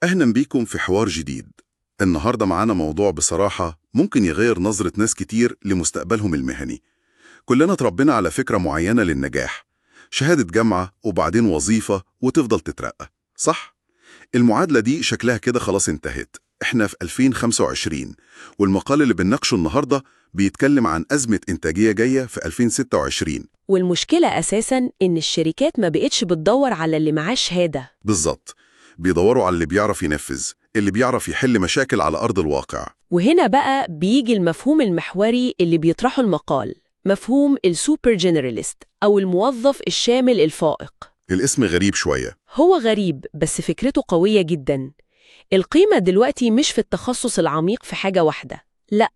أهلا بيكم في حوار جديد النهاردة معانا موضوع بصراحة ممكن يغير نظرة ناس كتير لمستقبلهم المهني كلنا اتربينا على فكرة معينة للنجاح شهادة جامعة وبعدين وظيفة وتفضل تترقى صح؟ المعادلة دي شكلها كده خلاص انتهت احنا في 2025 والمقال اللي بنناقشه النهاردة بيتكلم عن أزمة إنتاجية جاية في 2026 والمشكلة أساساً إن الشركات ما بقتش بتدور على اللي معاه شهادة بالظبط بيدوروا على اللي بيعرف ينفذ اللي بيعرف يحل مشاكل على أرض الواقع وهنا بقى بيجي المفهوم المحوري اللي بيطرحه المقال مفهوم السوبر جنراليست أو الموظف الشامل الفائق الاسم غريب شوية هو غريب بس فكرته قوية جدا القيمة دلوقتي مش في التخصص العميق في حاجة واحدة لا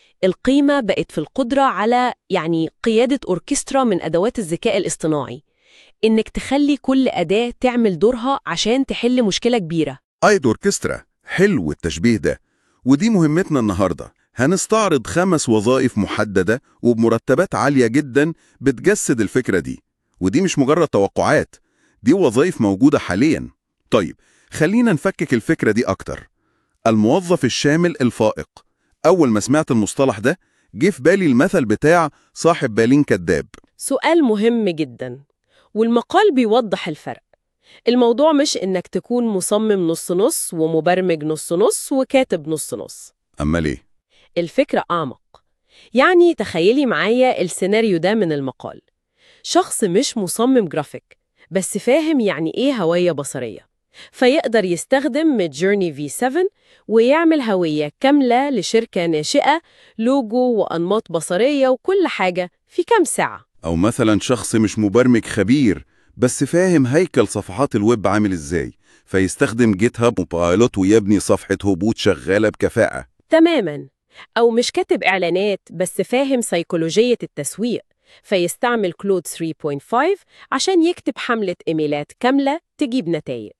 القيمة بقت في القدرة على يعني قيادة أوركسترا من أدوات الذكاء الاصطناعي إنك تخلي كل أداة تعمل دورها عشان تحل مشكلة كبيرة ايد اوركسترا حلو التشبيه ده ودي مهمتنا النهارده هنستعرض خمس وظائف محدده وبمرتبات عاليه جدا بتجسد الفكره دي ودي مش مجرد توقعات دي وظائف موجوده حاليا طيب خلينا نفكك الفكره دي اكتر الموظف الشامل الفائق اول ما سمعت المصطلح ده جه في بالي المثل بتاع صاحب بالين كداب سؤال مهم جدا والمقال بيوضح الفرق الموضوع مش إنك تكون مصمم نص-نص ومبرمج نص-نص وكاتب نص-نص اما ليه الفكرة أعمق يعني تخيلي معايا السيناريو ده من المقال شخص مش مصمم جرافيك بس فاهم يعني إيه هوية بصرية فيقدر يستخدم ميدجورني V7 ويعمل هوية كاملة لشركة ناشئة لوجو وأنماط بصرية وكل حاجة في كام ساعة أو مثلا شخص مش مبرمج خبير بس فاهم هيكل صفحات الويب عامل ازاي فيستخدم جيت هاب وبايلوت ويبني صفحة هبوط شغالة بكفاءة تماما أو مش كاتب إعلانات بس فاهم سيكولوجية التسويق فيستعمل كلود 3.5 عشان يكتب حملة إيميلات كاملة تجيب نتائج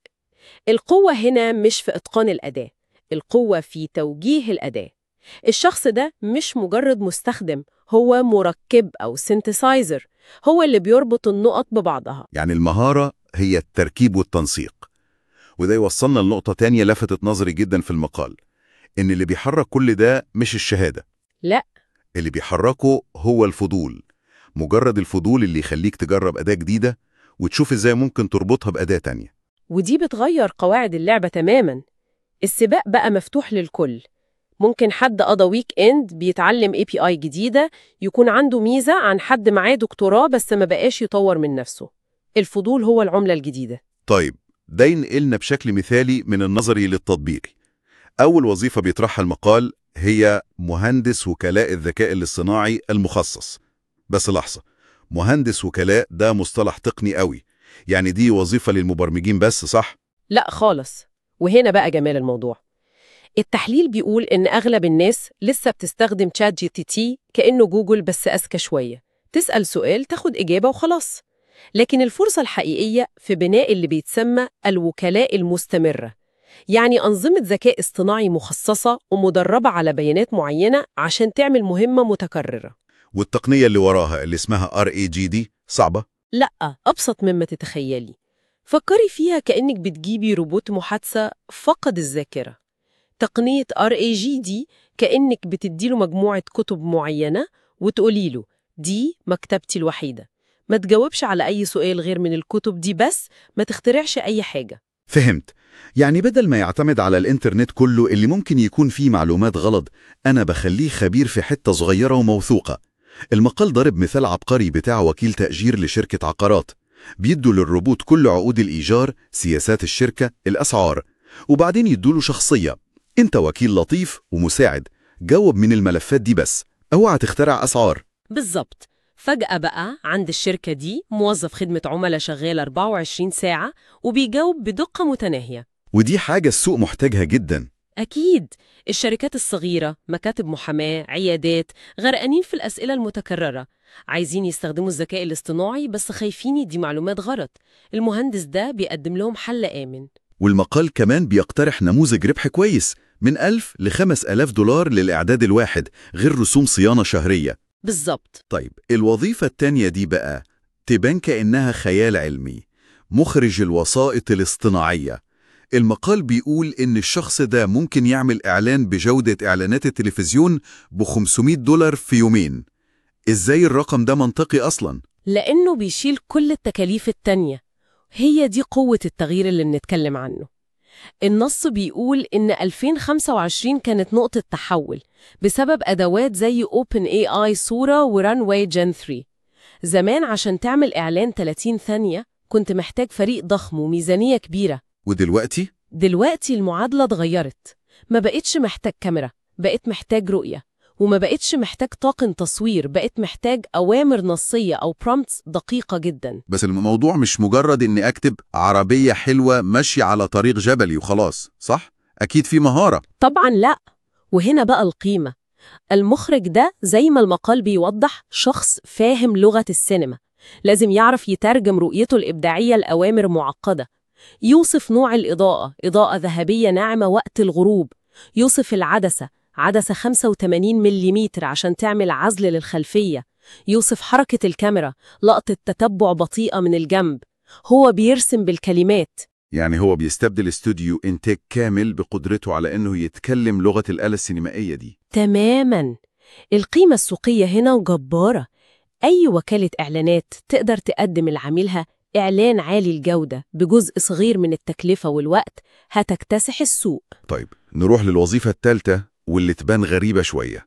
القوة هنا مش في إتقان الأداة القوة في توجيه الأداة الشخص ده مش مجرد مستخدم هو مركب أو سينتسايزر هو اللي بيربط النقط ببعضها يعني المهارة هي التركيب والتنسيق وده يوصلنا لنقطة تانية لفتت نظري جدا في المقال إن اللي بيحرك كل ده مش الشهادة لا اللي بيحركه هو الفضول مجرد الفضول اللي يخليك تجرب أداة جديدة وتشوف إزاي ممكن تربطها بأداة تانية ودي بتغير قواعد اللعبة تماما السباق بقى مفتوح للكل ممكن حد قضى ويك اند بيتعلم اي بي اي جديدة يكون عنده ميزة عن حد معاه دكتوراه بس ما بقاش يطور من نفسه الفضول هو العملة الجديدة طيب ده ينقلنا بشكل مثالي من النظري للتطبيقي أول وظيفة بيطرحها المقال هي مهندس وكلاء الذكاء الاصطناعي المخصص بس لحظة مهندس وكلاء ده مصطلح تقني قوي يعني دي وظيفة للمبرمجين بس صح؟ لا خالص وهنا بقى جمال الموضوع التحليل بيقول إن أغلب الناس لسه بتستخدم تشات جي تي تي كأنه جوجل بس أذكى شوية تسأل سؤال تاخد إجابة وخلاص لكن الفرصة الحقيقية في بناء اللي بيتسمى الوكلاء المستمرة يعني أنظمة ذكاء اصطناعي مخصصة ومدربة على بيانات معينة عشان تعمل مهمة متكررة والتقنية اللي وراها اللي اسمها RAGD صعبة؟ لأ أبسط مما تتخيلي فكري فيها كأنك بتجيبي روبوت محادثة فقد الذاكرة تقنية RAGD كأنك بتديله مجموعة كتب معينة وتقولي له دي مكتبتي الوحيدة ما تجاوبش على أي سؤال غير من الكتب دي بس ما تخترعش أي حاجة فهمت يعني بدل ما يعتمد على الإنترنت كله اللي ممكن يكون فيه معلومات غلط أنا بخليه خبير في حتة صغيرة وموثوقة المقال ضرب مثال عبقري بتاع وكيل تأجير لشركة عقارات بيدوا للروبوت كل عقود الإيجار سياسات الشركة الأسعار وبعدين يدوله شخصية انت وكيل لطيف ومساعد جاوب من الملفات دي بس اوعى تخترع أسعار بالظبط فجأة بقى عند الشركة دي موظف خدمة عملاء شغال 24 ساعة وبيجاوب بدقة متناهية ودي حاجة السوق محتاجها جدا أكيد الشركات الصغيرة مكاتب محاماة عيادات غرقانين في الأسئلة المتكررة عايزين يستخدموا الذكاء الاصطناعي بس خايفين يدي معلومات غلط المهندس ده بيقدم لهم حل آمن والمقال كمان بيقترح نموذج ربح كويس من 1000 ل 5000 دولار للإعداد الواحد غير رسوم صيانة شهرية بالظبط طيب الوظيفة التانية دي بقى تبان كأنها خيال علمي مخرج الوسائط الاصطناعية المقال بيقول إن الشخص ده ممكن يعمل إعلان بجودة إعلانات التلفزيون ب 500 دولار في يومين إزاي الرقم ده منطقي أصلاً؟ لأنه بيشيل كل التكاليف التانية هي دي قوة التغيير اللي بنتكلم عنه النص بيقول إن 2025 كانت نقطة تحول بسبب أدوات زي OpenAI صورة ورانواي جن 3 زمان عشان تعمل إعلان 30 ثانية كنت محتاج فريق ضخم وميزانية كبيرة ودلوقتي دلوقتي المعادلة اتغيرت ما بقتش محتاج كاميرا بقيت محتاج رؤية وما بقتش محتاج طاقم تصوير بقيت محتاج أوامر نصية أو prompts دقيقة جدا بس الموضوع مش مجرد إني أكتب عربية حلوة ماشية على طريق جبلي وخلاص صح؟ أكيد في مهارة طبعا لا وهنا بقى القيمة المخرج ده زي ما المقال بيوضح شخص فاهم لغة السينما لازم يعرف يترجم رؤيته الإبداعية لأوامر معقدة يوصف نوع الإضاءة إضاءة ذهبية ناعمة وقت الغروب يوصف العدسة عدسة 85 ملم عشان تعمل عزل للخلفية يوصف حركة الكاميرا لقطة تتبع بطيئة من الجنب هو بيرسم بالكلمات يعني هو بيستبدل استوديو إنتاج كامل بقدرته على إنه يتكلم لغة الآلة السينمائية دي تماما القيمة السوقية هنا جبارة أي وكالة إعلانات تقدر تقدم لعميلها إعلان عالي الجودة بجزء صغير من التكلفة والوقت هتكتسح السوق طيب نروح للوظيفة الثالثة واللي تبان غريبة شوية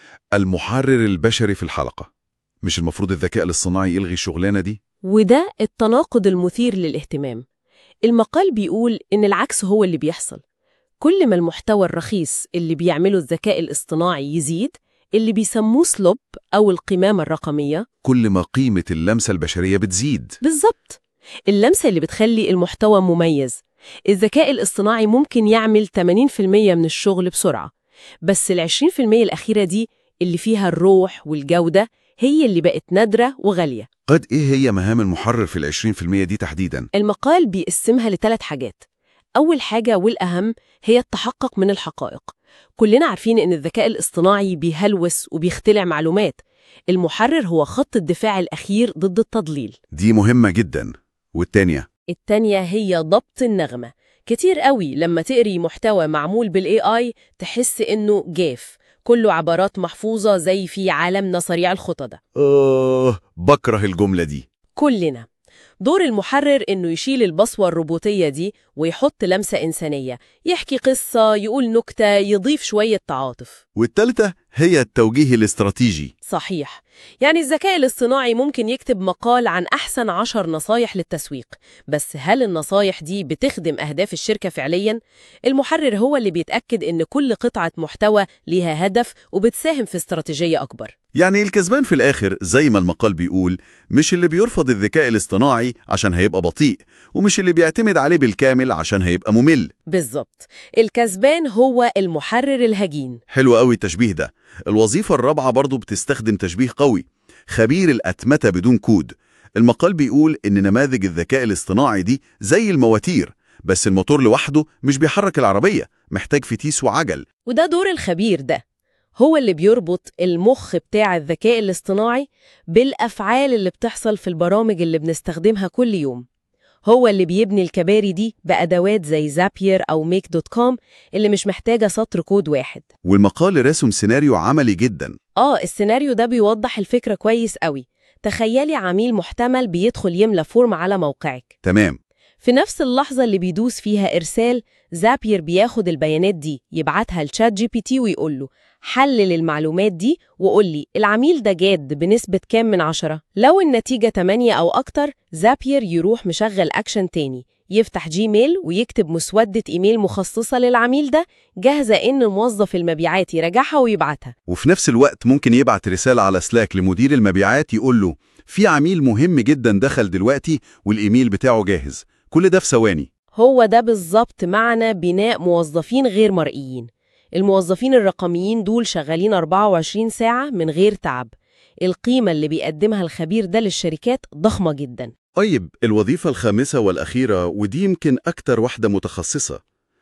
المحرر البشري في الحلقة مش المفروض الذكاء الاصطناعي يلغي الشغلانة دي؟ وده التناقض المثير للاهتمام المقال بيقول إن العكس هو اللي بيحصل كل ما المحتوى الرخيص اللي بيعمله الذكاء الاصطناعي يزيد اللي بيسموه سلوب أو القمامة الرقمية كل ما قيمة اللمسة البشرية بتزيد بالظبط اللمسة اللي بتخلي المحتوى مميز الذكاء الاصطناعي ممكن يعمل 80% من الشغل بسرعة بس ال 20% الأخيرة دي اللي فيها الروح والجودة هي اللي بقت نادرة وغالية قد إيه هي مهام المحرر في العشرين في المية دي تحديداً؟ المقال بيقسمها لثلاث حاجات أول حاجة والأهم هي التحقق من الحقائق كلنا عارفين إن الذكاء الاصطناعي بيهلوس وبيخترع معلومات المحرر هو خط الدفاع الأخير ضد التضليل دي مهمة جداً والتانية التانية هي ضبط النغمة كتير قوي لما تقري محتوى معمول بالاي اي تحس انه جاف كله عبارات محفوظة زي في عالمنا سريع الخطى ده آه بكره الجملة دي كلنا دور المحرر إنه يشيل البصوة الروبوتية دي ويحط لمسة إنسانية يحكي قصة يقول نكتة يضيف شوية تعاطف والتالتة هي التوجيه الاستراتيجي صحيح يعني الذكاء الاصطناعي ممكن يكتب مقال عن أحسن عشر نصايح للتسويق بس هل النصايح دي بتخدم أهداف الشركة فعلياً؟ المحرر هو اللي بيتأكد إن كل قطعة محتوى ليها هدف وبتساهم في استراتيجية أكبر يعني الكسبان في الآخر زي ما المقال بيقول مش اللي بيرفض الذكاء الاصطناعي عشان هيبقى بطيء ومش اللي بيعتمد عليه بالكامل عشان هيبقى ممل بالظبط الكسبان هو المحرر الهجين حلو قوي التشبيه ده الوظيفة الرابعة برضو بتستخدم تشبيه قوي خبير الأتمتة بدون كود المقال بيقول إن نماذج الذكاء الاصطناعي دي زي المواتير بس الموتور لوحده مش بيحرك العربية محتاج فتيس وعجل وده دور الخبير ده هو اللي بيربط المخ بتاع الذكاء الاصطناعي بالأفعال اللي بتحصل في البرامج اللي بنستخدمها كل يوم هو اللي بيبني الكباري دي بأدوات زي زابير أو ميك دوت كوم اللي مش محتاجة سطر كود واحد والمقال رسم سيناريو عملي جدا آه السيناريو ده بيوضح الفكرة كويس قوي تخيلي عميل محتمل بيدخل يملى فورم على موقعك تمام في نفس اللحظة اللي بيدوس فيها إرسال زابير بياخد البيانات دي يبعتها لشات جي بي تي ويقول له حلل المعلومات دي وقول لي العميل ده جاد بنسبة كام من عشرة لو النتيجة 8 أو أكتر زابير يروح مشغل أكشن تاني يفتح جيميل ويكتب مسودة إيميل مخصصة للعميل ده جاهزة إن موظف المبيعات يراجعها ويبعتها وفي نفس الوقت ممكن يبعت رسالة على سلاك لمدير المبيعات يقول له في عميل مهم جدا دخل دلوقتي والإيميل بتاعه جاهز كل ده في ثواني هو ده بالظبط معنى بناء موظفين غير مرئيين الموظفين الرقميين دول شغالين 24 ساعة من غير تعب القيمة اللي بيقدمها الخبير ده للشركات ضخمة جدا طيب الوظيفة الخامسة والأخيرة ودي يمكن أكتر واحدة متخصصة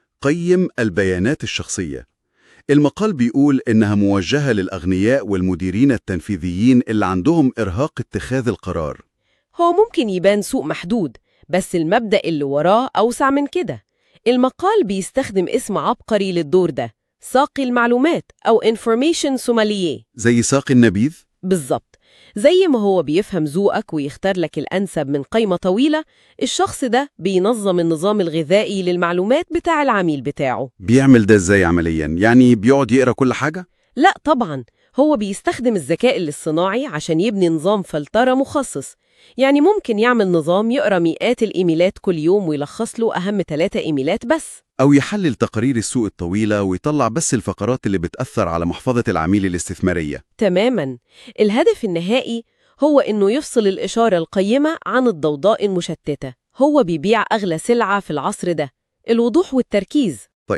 قيم البيانات الشخصية المقال بيقول إنها موجهة للأغنياء والمديرين التنفيذيين اللي عندهم إرهاق اتخاذ القرار هو ممكن يبان سوق محدود بس المبدأ اللي وراه أوسع من كده المقال بيستخدم اسم عبقري للدور ده ساقي المعلومات أو information sommelier زي ساقي النبيذ بالظبط زي ما هو بيفهم ذوقك ويختار لك الأنسب من قائمة طويلة الشخص ده بينظم النظام الغذائي للمعلومات بتاع العميل بتاعه بيعمل ده ازاي عمليا يعني بيقعد يقرا كل حاجة لا طبعا هو بيستخدم الذكاء الاصطناعي عشان يبني نظام فلترة مخصص يعني ممكن يعمل نظام يقرأ مئات الإيميلات كل يوم ويلخص له أهم ثلاثة إيميلات بس أو يحلل تقارير السوق الطويلة ويطلع بس الفقرات اللي بتأثر على محفظة العميل الاستثمارية تماما الهدف النهائي هو إنه يفصل الإشارة القيمة عن الضوضاء المشتتة هو بيبيع أغلى سلعة في العصر ده الوضوح والتركيز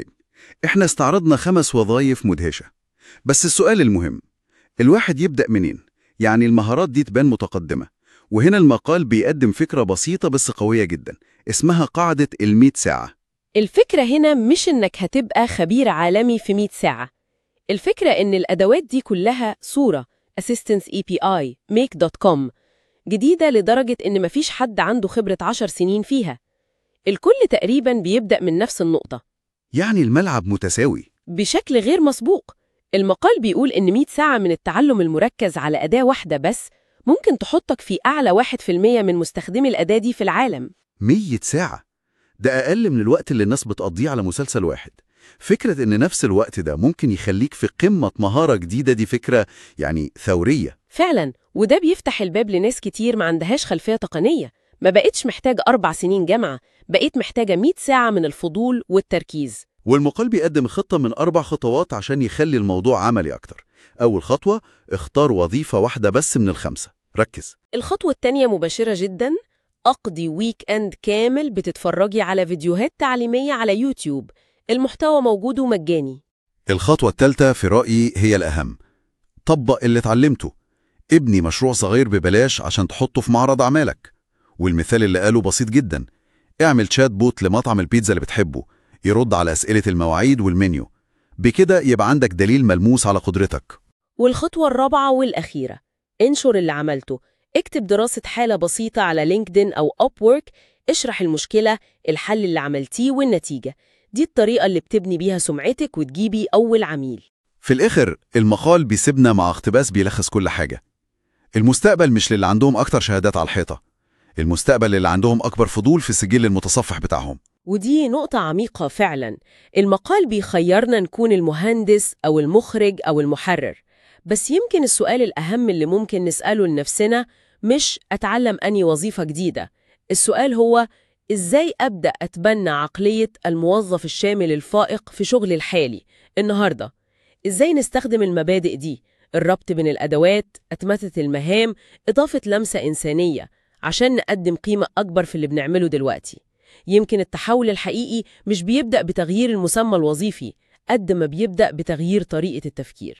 إحنا استعرضنا خمس وظائف مدهشة بس السؤال المهم الواحد يبدأ منين؟ يعني المهارات دي تبان متقدمة وهنا المقال بيقدم فكرة بسيطة بس قوية جدا اسمها قاعدة المئة ساعة الفكرة هنا مش إنك هتبقى خبير عالمي في 100 ساعة الفكرة إن الأدوات دي كلها صورة Assistance API Make.com جديدة لدرجة إن مفيش حد عنده خبرة 10 سنين فيها الكل تقريبا بيبدأ من نفس النقطة يعني الملعب متساوي بشكل غير مسبوق المقال بيقول إن 100 ساعة من التعلم المركز على أداة واحدة بس ممكن تحطك في أعلى 1% من مستخدمي الأداة دي في العالم مية ساعة ده أقل من الوقت اللي الناس بتقضيه على مسلسل واحد فكرة إن نفس الوقت ده ممكن يخليك في قمة مهارة جديدة دي فكرة يعني ثورية فعلا وده بيفتح الباب لناس كتير ما عندهاش خلفية تقنية ما بقتش محتاج أربع سنين جامعة بقيت محتاجة 100 ساعة من الفضول والتركيز والمقال بيقدم خطة من أربع خطوات عشان يخلي الموضوع عملي أكتر أول خطوة اختار وظيفة واحدة بس من الخمسة ركز الخطوة التانية مباشرة جدا أقضي ويك أند كامل بتتفرجي على فيديوهات تعليمية على يوتيوب المحتوى موجود ومجاني الخطوة الثالثة في رأيي هي الأهم طبق اللي اتعلمته ابني مشروع صغير ببلاش عشان تحطه في معرض أعمالك والمثال اللي قاله بسيط جدا اعمل شات بوت لمطعم البيتزا اللي بتحبه يرد على أسئلة المواعيد والمنيو بكده يبقى عندك دليل ملموس على قدرتك والخطوة الرابعة والأخيرة انشر اللي عملته اكتب دراسة حالة بسيطة على لينكدين أو أبورك اشرح المشكلة الحل اللي عملتيه والنتيجة دي الطريقة اللي بتبني بيها سمعتك وتجيبي أول عميل في الآخر المقال بيسيبنا مع اقتباس بيلخص كل حاجة المستقبل مش للي عندهم أكتر شهادات على الحيطة المستقبل للي عندهم أكبر فضول في السجل المتصفح بتاعهم ودي نقطة عميقة فعلا المقال بيخيرنا نكون المهندس أو المخرج أو المحرر بس يمكن السؤال الأهم اللي ممكن نسأله لنفسنا مش أتعلم أني وظيفة جديدة السؤال هو إزاي أبدأ أتبنى عقلية الموظف الشامل الفائق في شغلي الحالي النهاردة إزاي نستخدم المبادئ دي الربط بين الأدوات أتمتة المهام إضافة لمسة إنسانية عشان نقدم قيمة أكبر في اللي بنعمله دلوقتي يمكن التحول الحقيقي مش بيبدأ بتغيير المسمى الوظيفي قد ما بيبدأ بتغيير طريقة التفكير